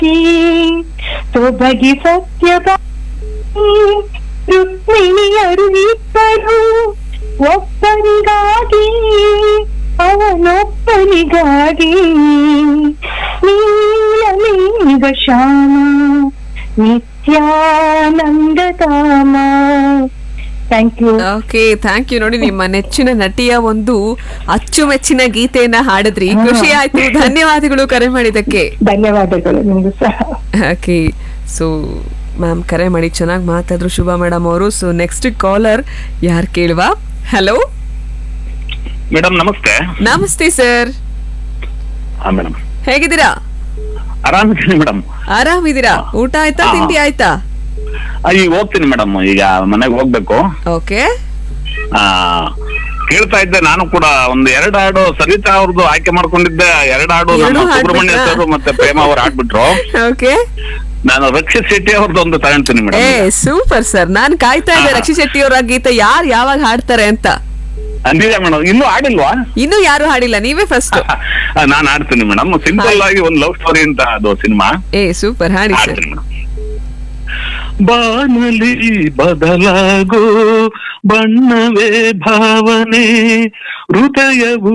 ಸೊಬಗಿ ಸತ್ಯದ ರುಕ್ಮಿಣಿಯರು ಇಬ್ಬರು ಒಬ್ಬರಿಗಾಗಿ ಅವನೊಬ್ಬರಿಗಾಗಿ ನೀಲಮೇಘ ಶ್ಯಾಮ ನಿತ್ಯಾನಂದಧಾಮ thank you okay thank you ನೋಡಿ ನಿಮ್ಮ ನೆಚ್ಚಿನ ನಟಿಯ ಒಂದು ಅಚ್ಚುಮೆಚ್ಚಿನ ಗೀತೆಯನ್ನ ಹಾಡಿದ್ರಿ ಖುಷಿ ಆಯ್ತು ಧನ್ಯವಾದಗಳು ಕರೆ ಮಾಡಿದ್ದಕ್ಕೆ ಧನ್ಯವಾದಗಳು ನಿಮ್ಗೂ ಸಹ ಓಕೆ ಸೊ ಮ್ಯಾಮ್ ಕರೆ ಮಾಡಿ ಚೆನ್ನಾಗಿ ಮಾತಾದ್ರು ಶುಭ ಮೇಡಮ್ ಅವರು ಸೊ ನೆಕ್ಸ್ಟ್ ಕಾಲರ್ ಯಾರು ಕೇಳುವ ಹಲೋ ಮೇಡಮ್ ನಮಸ್ತೆ ನಮಸ್ತೆ ಸರ್ ಹಾ ಮೇಡಮ್ ಹೇಗಿದ್ದೀರಾ ಆರಾಮಿದ್ದೀನಿ ಮೇಡಮ್ ಆರಾಮಿದ್ದೀರಾ ಊಟ ಆಯ್ತಾ ಹಾ. ತಿಂಡಿ ಆಯ್ತಾ ಈಗ ಹೋಗ್ತೀನಿ ಮೇಡಮ್ ಈಗ ಮನೆಗೆ ಹೋಗ್ಬೇಕು ಓಕೆ ಆ ಕೇಳ್ತಾ ಇದ್ದೆ ನಾನು ಕೂಡ ಒಂದು ಎರಡು ಹಾಡು ಸರಿತಾ ಅವ್ರದ್ದು ಆಯ್ಕೆ ಮಾಡ್ಕೊಂಡಿದ್ದೆ ಎರಡು ಹಾಡು ಎರಡು ನಮ್ಮ ಸುಬ್ರಹ್ಮಣ್ಯ ಹಾಡ್ಬಿಟ್ರಾ? ಸರ್ ಮತ್ತೆ ಪ್ರೇಮ ಅವ್ರು ಹಾಡ್ಬಿಟ್ರು ಓಕೆ ನಾನು ರಕ್ಷಿತ್ ಶೆಟ್ಟಿ ಅವ್ರದ್ದು ಒಂದು ತಗೊಂತೀನಿ ಏ ಮೇಡಮ್ ಸೂಪರ್ ಸರ್ ನಾನ್ ಕಾಯ್ತಾ ಇದ್ದೆ ಹಾ. ರಕ್ಷಿ ಶೆಟ್ಟಿ ಅವರ ಗೀತೆ ಯಾರು ಯಾವಾಗ ಹಾಡ್ತಾರೆ ಅಂತ ಅಂದಿದೆ ಮೇಡಮ್ ಇನ್ನೂ ಆಡಿಲ್ವಾ ಇನ್ನೂ ಯಾರು ಹಾಡಿಲ್ಲ ನೀವೇ ಫಸ್ಟ್ ನಾನು ಆಡ್ತೀನಿ ಮೇಡಮ್ ಸಿಂಪಲ್ ಆಗಿ ಒಂದು ಲವ್ ಸ್ಟೋರಿ ಅಂತ ಅದು ಸಿನಿಮಾ ಏ ಸೂಪರ್ ಹಾಡಿ ಸರ್ ಆಡ್ತೀನಿ ಮೇಡಮ್ ಬಾನಲಿ ಬದಲಾಗೋ ಬಣ್ಣವೇ ಭಾವನೆ ಹೃದಯವು